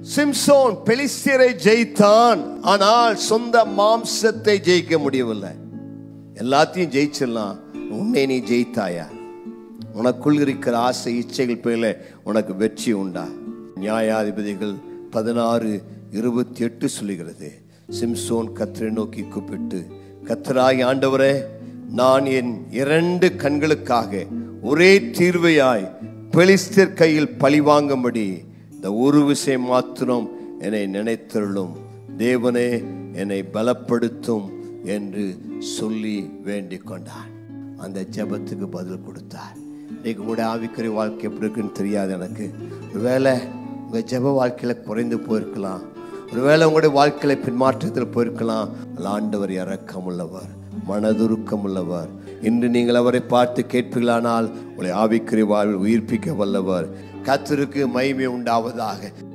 சிம்சோன் பெலிஸ்தியரை ஜெயித்தான் ஆனால் சொந்த மாம்சத்தை ஜெயிக்க முடியவில்லை எல்லாத்தையும் ஜெயிச்சிடலாம் உன்னை நீ ஜெயித்தாயா உனக்குள் இருக்கிற ஆசை இச்சைகள் பேர்ல உனக்கு வெற்றி உண்டா நியாயாதிபதிகள் பதினாறு இருபத்தி எட்டு சொல்லுகிறது சிம்சோன் கத்தரை நோக்கி கூப்பிட்டு கத்தராய் ஆண்டவரே நான் என் இரண்டு கண்களுக்காக ஒரே தீர்வையாய் பெலிஸ்தர் கையில் பழி வாங்கும்படி இந்த ஒரு விஷயம் மாத்திரம் என்னை நினைத்தருளும் தேவனே என்னை பலப்படுத்தும் என்று சொல்லி வேண்டிக் கொண்டான் அந்த ஜெபத்துக்கு பதில் கொடுத்தார் இன்னைக்கு உங்களுடைய ஆவிக்குரிய வாழ்க்கை எப்படி இருக்குன்னு தெரியாது எனக்கு ஒருவேளை உங்கள் ஜெப வாழ்க்கையில் குறைந்து போயிருக்கலாம் ஒருவேளை உங்களுடைய வாழ்க்கையில பின்மாற்றத்தில் போயிருக்கலாம் ஆனால் ஆண்டவர் இரக்கம் உள்ளவர் மனதுருக்கம் உள்ளவர் இன்று நீங்கள் அவரை பார்த்து கேட்பீர்களானால் உங்களை ஆவிக்குரிய வாழ்வில் உயிர்ப்பிக்க வல்லவர் கத்தருக்கு மகிமை உண்டாவதாக